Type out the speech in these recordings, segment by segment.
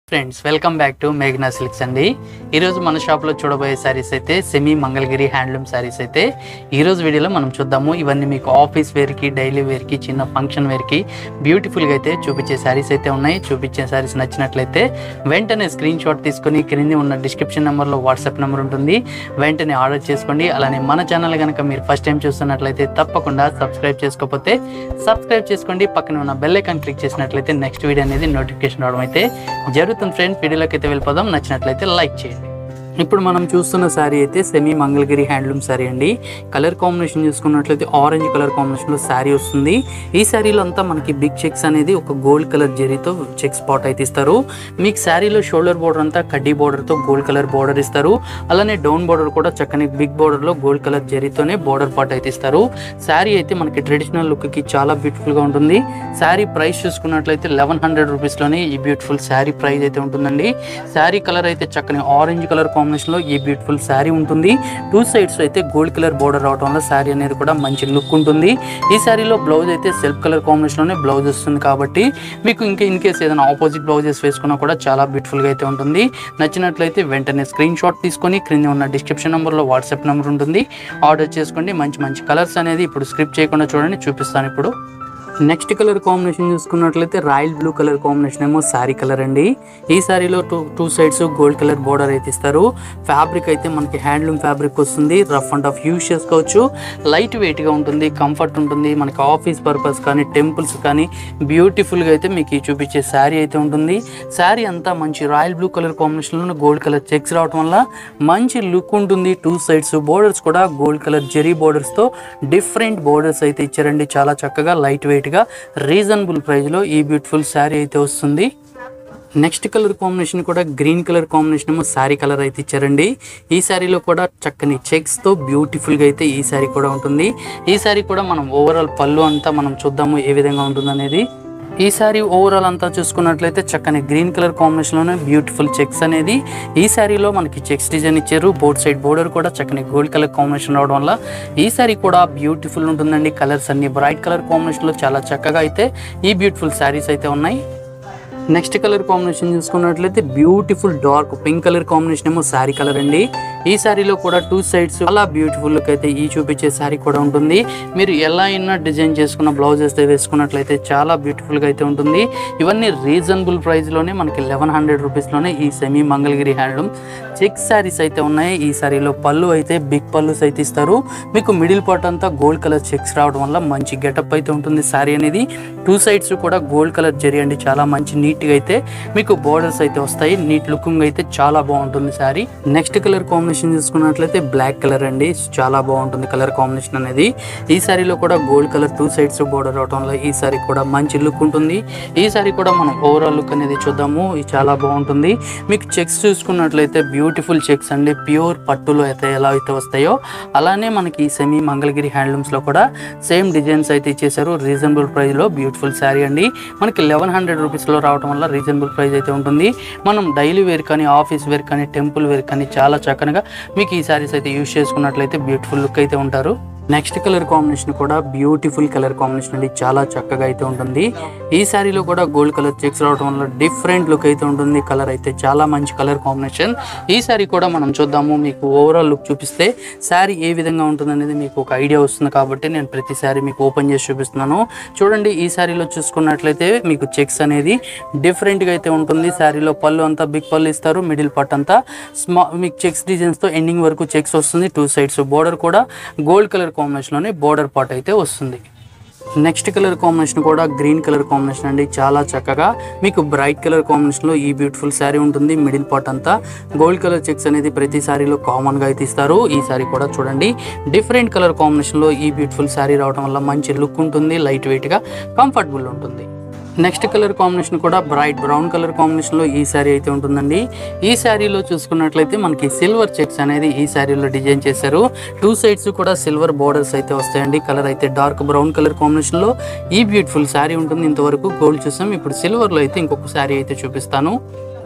friends welcome back to మేఘనా Silks అండి ఈరోజు మన షాప్లో చూడబోయే శారీస్ అయితే సెమీ మంగళగిరి హ్యాండ్లూమ్ శారీస్ అయితే ఈరోజు వీడియోలో మనం చూద్దాము ఇవన్నీ మీకు ఆఫీస్ వేర్కి డైలీ వేర్కి చిన్న ఫంక్షన్ వేర్కి బ్యూటిఫుల్గా అయితే చూపించే శారీస్ అయితే ఉన్నాయి చూపించే శారీస్ నచ్చినట్లయితే వెంటనే స్క్రీన్ షాట్ తీసుకొని క్రింది ఉన్న డిస్క్రిప్షన్ నెంబర్లో వాట్సాప్ నెంబర్ ఉంటుంది వెంటనే ఆర్డర్ చేసుకోండి అలానే మన ఛానల్ కనుక మీరు ఫస్ట్ టైం చూస్తున్నట్లయితే తప్పకుండా సబ్స్క్రైబ్ చేసుకోకపోతే సబ్స్క్రైబ్ చేసుకోండి పక్కన ఉన్న బెల్ ఐకాన్ క్లిక్ చేసినట్లయితే నెక్స్ట్ వీడియో అనేది నోటిఫికేషన్ రావడం అయితే జరుగుతుంది ఫ్రెండ్స్ వీడియోలోకి అయితే వెళ్ళిపోదాం నచ్చినట్లయితే లైక్ చేయండి ఇప్పుడు మనం చూస్తున్న శారీ అయితే సెమీ మంగళగిరి హ్యాండ్లూమ్ శారీ అండి కలర్ కాంబినేషన్ చూసుకున్నట్లయితే ఆరెంజ్ కలర్ కాంబినేషన్లో శారీ వస్తుంది ఈ శారీలో అంతా మనకి బిగ్ చెక్స్ అనేది ఒక గోల్డ్ కలర్ జెరీతో చెక్ స్పాట్ అయితే ఇస్తారు మీకు శారీలో షోల్డర్ బోర్డర్ అంతా కడ్డీ బోర్డర్తో గోల్డ్ కలర్ బోర్డర్ ఇస్తారు అలానే డౌన్ బోర్డర్ కూడా చక్కని బిగ్ బోర్డర్లో గోల్డ్ కలర్ జెరీతోనే బోర్డర్ పార్ట్ అయితే ఇస్తారు శారీ అయితే మనకి ట్రెడిషనల్ లుక్కి చాలా బ్యూటిఫుల్గా ఉంటుంది శారీ ప్రైస్ చూసుకున్నట్లయితే లెవెన్ హండ్రెడ్ రూపీస్లోనే ఈ బ్యూటిఫుల్ శారీ ప్రైస్ అయితే ఉంటుందండి శారీ కలర్ అయితే చక్కని ఆరెంజ్ కలర్ కాంబినేషన్లో ఈ బ్యూటిఫుల్ శారీ ఉంటుంది టూ సైడ్స్ అయితే గోల్డ్ కలర్ బోర్డర్ రావడం వల్ల శారీ అనేది కూడా మంచి లుక్ ఉంటుంది ఈ శారీలో బ్లౌజ్ అయితే సెల్ఫ్ కలర్ కాంబినేషన్లోనే బ్లౌజ్ వస్తుంది కాబట్టి మీకు ఇంకా ఇన్ కేస్ ఏదైనా ఆపోజిట్ బ్లౌజెస్ వేసుకున్నా కూడా చాలా బ్యూటిఫుల్గా అయితే ఉంటుంది నచ్చినట్లయితే వెంటనే స్క్రీన్ షాట్ తీసుకొని క్రింద ఉన్న డిస్క్రిప్షన్ నెంబర్లో వాట్సాప్ నెంబర్ ఉంటుంది ఆర్డర్ చేసుకోండి మంచి మంచి కలర్స్ అనేది ఇప్పుడు స్క్రిప్ట్ చేయకుండా చూడండి చూపిస్తాను ఇప్పుడు నెక్స్ట్ కలర్ కాంబినేషన్ చూసుకున్నట్లయితే రాయల్ బ్లూ కలర్ కాంబినేషన్ ఏమో శారీ కలర్ అండి ఈ శారీలో two two sides gold colour border అయితే ఇస్తారు ఫ్యాబ్రిక్ అయితే మనకి హ్యాండ్లూమ్ ఫ్యాబ్రిక్ వస్తుంది రఫ్ అండ్ ఆఫ్ యూస్ చేసుకోవచ్చు లైట్ వెయిట్గా ఉంటుంది కంఫర్ట్ ఉంటుంది మనకి ఆఫీస్ పర్పస్ కానీ టెంపుల్స్ కానీ బ్యూటిఫుల్గా అయితే మీకు ఈ చూపించే శారీ అయితే ఉంటుంది శారీ అంతా మంచి రాయల్ బ్లూ కలర్ కాంబినేషన్లో గోల్డ్ కలర్ చెక్స్ రావడం వల్ల మంచి లుక్ ఉంటుంది టూ సైడ్స్ బోర్డర్స్ కూడా గోల్డ్ కలర్ జెరీ బోర్డర్స్తో డిఫరెంట్ బోర్డర్స్ అయితే ఇచ్చారండి చాలా చక్కగా లైట్ వెయిట్గా రీజనబుల్ ప్రైస్లో ఈ బ్యూటిఫుల్ శారీ అయితే వస్తుంది నెక్స్ట్ కలర్ కాంబినేషన్ కూడా గ్రీన్ కలర్ కాంబినేషన్ ఏమో శారీ కలర్ అయితే ఇచ్చారండి ఈ శారీలో కూడా చక్కని చెక్స్తో బ్యూటిఫుల్గా అయితే ఈ శారీ కూడా ఉంటుంది ఈ శారీ కూడా మనం ఓవరాల్ పళ్ళు అంతా మనం చూద్దాము ఏ విధంగా ఉంటుంది అనేది ఈ శారీ ఓవరాల్ అంతా చూసుకున్నట్లయితే చక్కని గ్రీన్ కలర్ కాంబినేషన్లోనే బ్యూటిఫుల్ చెక్స్ అనేది ఈ శారీలో మనకి చెక్స్ డిజైన్ ఇచ్చారు బోర్డ్ సైడ్ బోర్డర్ కూడా చక్కని గోల్డ్ కలర్ కాంబినేషన్ రావడం వల్ల ఈ శారీ కూడా బ్యూటిఫుల్ ఉంటుందండి కలర్స్ అన్ని బ్రైట్ కలర్ కాంబినేషన్లో చాలా చక్కగా అయితే ఈ బ్యూటిఫుల్ శారీస్ అయితే ఉన్నాయి నెక్స్ట్ కలర్ కాంబినేషన్ చూసుకున్నట్లయితే beautiful dark pink colour combination ఏమో శారీ కలర్ అండి ఈ శారీలో కూడా టూ సైడ్స్ చాలా బ్యూటిఫుల్ లుక్ అయితే ఈ చూపించే శారీ కూడా ఉంటుంది మీరు ఎలా అయినా డిజైన్ చేసుకున్న బ్లౌజెస్ వేసుకున్నట్లయితే చాలా బ్యూటిఫుల్గా అయితే ఉంటుంది ఇవన్నీ రీజనబుల్ ప్రైస్లోనే మనకి లెవెన్ హండ్రెడ్ రూపీస్లోనే ఈ semi Mangalagiri handloom check saris అయితే ఉన్నాయి ఈ శారీలో పళ్ళు అయితే బిగ్ పళ్ళుస్ అయితే ఇస్తారు మీకు మిడిల్ పార్ట్ అంతా గోల్డ్ కలర్ చెక్స్ రావడం వల్ల మంచి గెటప్ అయితే ఉంటుంది శారీ అనేది టూ సైడ్స్ కూడా గోల్డ్ కలర్ జరి అండి చాలా మంచి నీట్గా అయితే మీకు బోర్డర్స్ అయితే వస్తాయి నీట్ లుకింగ్ అయితే చాలా బాగుంటుంది శారీ నెక్స్ట్ కలర్ కాంబినేషన్ చూసుకున్నట్లయితే బ్లాక్ కలర్ అండి చాలా బాగుంటుంది కలర్ కాంబినేషన్ అనేది ఈ శారీలో కూడా gold colour two sides border అవడం వల్ల ఈ శారీ కూడా మంచి లుక్ ఉంటుంది ఈ శారీ కూడా మనం ఓవరాల్ లుక్ అనేది చూద్దాము ఇది చాలా బాగుంటుంది మీకు చెక్స్ చూసుకున్నట్లయితే బ్యూటిఫుల్ చెక్స్ అండి ప్యూర్ పట్టులో అయితే ఎలా అయితే వస్తాయో అలానే మనకి ఈ సెమీ మంగళగిరి హ్యాండ్లూమ్స్లో కూడా సేమ్ డిజైన్స్ అయితే ఇచ్చేసారు రీజనబుల్ ప్రైస్లో బ్యూటిఫుల్ శారీ అండి మనకి లెవెన్ హండ్రెడ్ రూపీస్లో రావడం వల్ల రీజనబుల్ ప్రైస్ అయితే ఉంటుంది మనం డైలీ వేర్ కానీ ఆఫీస్ వేర్ కానీ టెంపుల్ వేర్ కానీ చాలా చక్కనగా మీకు ఈ శారీస్ అయితే యూజ్ చేసుకున్నట్లయితే బ్యూటిఫుల్ లుక్ అయితే ఉంటారు నెక్స్ట్ కలర్ కాంబినేషన్ కూడా బ్యూటిఫుల్ కలర్ కాంబినేషన్ అండి చాలా చక్కగా అయితే ఉంటుంది ఈ శారీలో కూడా గోల్డ్ కలర్ చెక్స్ రావడం వల్ల డిఫరెంట్ లుక్ అయితే ఉంటుంది కలర్ అయితే చాలా మంచి కలర్ కాంబినేషన్ ఈ శారీ కూడా మనం చూద్దాము మీకు ఓవరాల్ లుక్ చూపిస్తే శారీ ఏ విధంగా ఉంటుంది అనేది మీకు ఒక ఐడియా వస్తుంది కాబట్టి నేను ప్రతి శారీ మీకు ఓపెన్ చేసి చూపిస్తున్నాను చూడండి ఈ శారీలో చూసుకున్నట్లయితే మీకు చెక్స్ అనేది డిఫరెంట్గా అయితే ఉంటుంది శారీలో పళ్ళు అంతా బిగ్ పళ్ళు ఇస్తారు మిడిల్ పార్ట్ అంతా స్మా మీకు చెక్స్ డిజైన్స్తో ఎండింగ్ వరకు చెక్స్ వస్తుంది టూ సైడ్స్ బోర్డర్ కూడా గోల్డ్ కలర్ కాంబినేషన్లోనే బోర్డర్ పార్ట్ అయితే వస్తుంది నెక్స్ట్ కలర్ కాంబినేషన్ కూడా గ్రీన్ కలర్ కాంబినేషన్ అండి చాలా చక్కగా మీకు బ్రైట్ కలర్ కాంబినేషన్లో ఈ బ్యూటిఫుల్ శారీ ఉంటుంది మిడిల్ పార్ట్ అంతా గోల్డ్ కలర్ చెక్స్ అనేది ప్రతి శారీలో కామన్గా అయితే ఇస్తారు ఈ శారీ కూడా చూడండి డిఫరెంట్ కలర్ కాంబినేషన్లో ఈ బ్యూటిఫుల్ శారీ రావడం వల్ల మంచి లుక్ ఉంటుంది లైట్ వెయిట్గా కంఫర్టబుల్ ఉంటుంది నెక్స్ట్ కలర్ కాంబినేషన్ కూడా బ్రైట్ బ్రౌన్ కలర్ కాంబినేషన్లో ఈ శారీ అయితే ఉంటుందండి ఈ శారీలో చూసుకున్నట్లయితే మనకి సిల్వర్ చెక్స్ అనేది ఈ శారీలో డిజైన్ చేశారు టూ సైడ్స్ కూడా సిల్వర్ బోర్డర్స్ అయితే వస్తాయండి కలర్ అయితే డార్క్ బ్రౌన్ కలర్ కాంబినేషన్లో ఈ బ్యూటిఫుల్ శారీ ఉంటుంది ఇంతవరకు గోల్డ్ చూసాం ఇప్పుడు సిల్వర్లో అయితే ఇంకొక శారీ అయితే చూపిస్తాను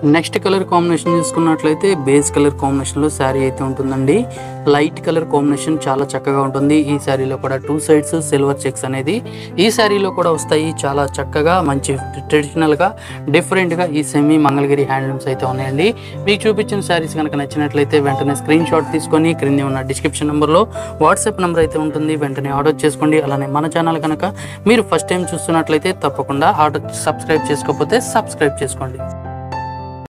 నెక్స్ట్ కలర్ కాంబినేషన్ చూసుకున్నట్లయితే బేస్ కలర్ కాంబినేషన్లో శారీ అయితే ఉంటుందండి లైట్ కలర్ కాంబినేషన్ చాలా చక్కగా ఉంటుంది ఈ శారీలో కూడా టూ సైడ్స్ సిల్వర్ చెక్స్ అనేది ఈ శారీలో కూడా వస్తాయి చాలా చక్కగా మంచి ట్రెడిషనల్గా డిఫరెంట్గా ఈ సెమీ మంగళగిరి హ్యాండ్లూమ్స్ అయితే ఉన్నాయండి మీకు చూపించిన శారీస్ కనుక నచ్చినట్లయితే వెంటనే స్క్రీన్ షాట్ తీసుకొని క్రింద ఉన్న డిస్క్రిప్షన్ నెంబర్లో వాట్సాప్ నెంబర్ అయితే ఉంటుంది వెంటనే ఆర్డర్ చేసుకోండి అలానే మన ఛానల్ కనుక మీరు ఫస్ట్ టైం చూస్తున్నట్లయితే తప్పకుండా ఆర్డర్ సబ్స్క్రైబ్ చేసుకోకపోతే సబ్స్క్రైబ్ చేసుకోండి